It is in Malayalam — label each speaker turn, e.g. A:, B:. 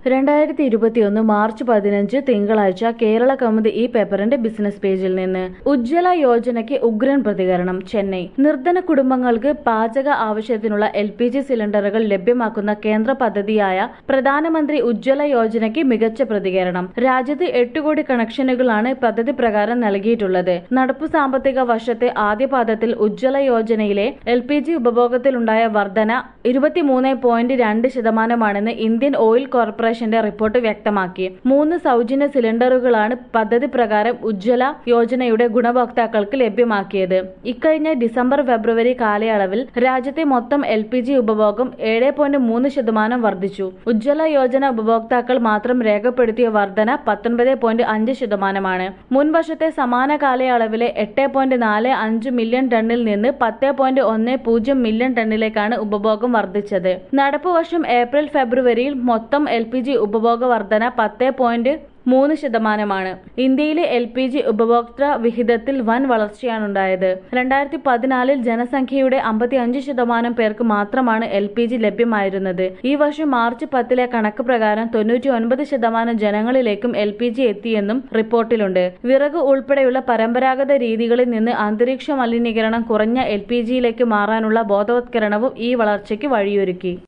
A: രണ്ടായിരത്തി ഇരുപത്തിയൊന്ന് മാർച്ച് പതിനഞ്ച് തിങ്കളാഴ്ച കേരള കൗമുദി ഈ പേപ്പറിന്റെ ബിസിനസ് പേജിൽ നിന്ന് ഉജ്ജ്വല യോജനയ്ക്ക് ഉഗ്രൻ പ്രതികരണം ചെന്നൈ നിർധന കുടുംബങ്ങൾക്ക് പാചക ആവശ്യത്തിനുള്ള എൽ പി ജി സിലിണ്ടറുകൾ ലഭ്യമാക്കുന്ന കേന്ദ്ര പദ്ധതിയായ പ്രധാനമന്ത്രി ഉജ്ജ്വല യോജനയ്ക്ക് മികച്ച പ്രതികരണം രാജ്യത്ത് എട്ട് കോടി കണക്ഷനുകളാണ് പദ്ധതി പ്രകാരം നൽകിയിട്ടുള്ളത് നടപ്പു സാമ്പത്തിക വർഷത്തെ ആദ്യ പാദത്തിൽ ഉജ്ജ്വല യോജനയിലെ എൽ പി ജി ഉപഭോഗത്തിലുണ്ടായ വർധന ഇരുപത്തിമൂന്ന് പോയിന്റ് രണ്ട് ശതമാനമാണെന്ന് ഇന്ത്യൻ ഓയിൽ കോർപ്പറേഷന്റെ റിപ്പോർട്ട് വ്യക്തമാക്കി മൂന്ന് സൗജന്യ സിലിണ്ടറുകളാണ് പദ്ധതി പ്രകാരം ഉജ്ജ്വല യോജനയുടെ ഗുണഭോക്താക്കൾക്ക് ലഭ്യമാക്കിയത് ഇക്കഴിഞ്ഞ ഡിസംബർ ഫെബ്രുവരി കാലയളവിൽ രാജ്യത്തെ മൊത്തം എൽ പി ജി ഉപഭോഗം ഏഴ് പോയിന്റ് മൂന്ന് ശതമാനം വർദ്ധിച്ചു ഉജ്ജ്വല യോജന ഉപഭോക്താക്കൾ മാത്രം രേഖപ്പെടുത്തിയ വർധന പത്തൊൻപത് പോയിന്റ് അഞ്ച് ശതമാനമാണ് മുൻ വർഷത്തെ സമാന കാലയളവിലെ എട്ട് പോയിന്റ് നാല് അഞ്ച് മില്യൺ ടണ്ണിൽ നിന്ന് പത്ത് പോയിന്റ് ഒന്ന് പൂജ്യം മില്യൺ ടണ്ണിലേക്കാണ് ഉപഭോഗം വർദ്ധിച്ചത് നടപ്പ് വർഷം ഏപ്രിൽ ഫെബ്രുവരിയിൽ മൊത്തം എൽ പി ജി ഉപഭോഗ വർധന പത്ത് പോയിന്റ് മൂന്ന് ശതമാനമാണ് ഇന്ത്യയിലെ എൽ പി ജി ഉപഭോക്തൃ വിഹിതത്തിൽ വൻ വളർച്ചയാണുണ്ടായത് രണ്ടായിരത്തി പതിനാലിൽ ജനസംഖ്യയുടെ അമ്പത്തി അഞ്ച് ശതമാനം പേർക്ക് മാത്രമാണ് എൽ പി ജി ലഭ്യമായിരുന്നത് ഈ വർഷം മാർച്ച് പത്തിലെ കണക്ക് പ്രകാരം തൊണ്ണൂറ്റി ഒൻപത് ശതമാനം ജനങ്ങളിലേക്കും എൽ പി ജി എത്തിയെന്നും റിപ്പോർട്ടിലുണ്ട് വിറക് ഉൾപ്പെടെയുള്ള പരമ്പരാഗത രീതികളിൽ നിന്ന് അന്തരീക്ഷ മലിനീകരണം കുറഞ്ഞ എൽ പി ജിയിലേക്ക് മാറാനുള്ള ബോധവത്കരണവും ഈ വളർച്ചയ്ക്ക് വഴിയൊരുക്കി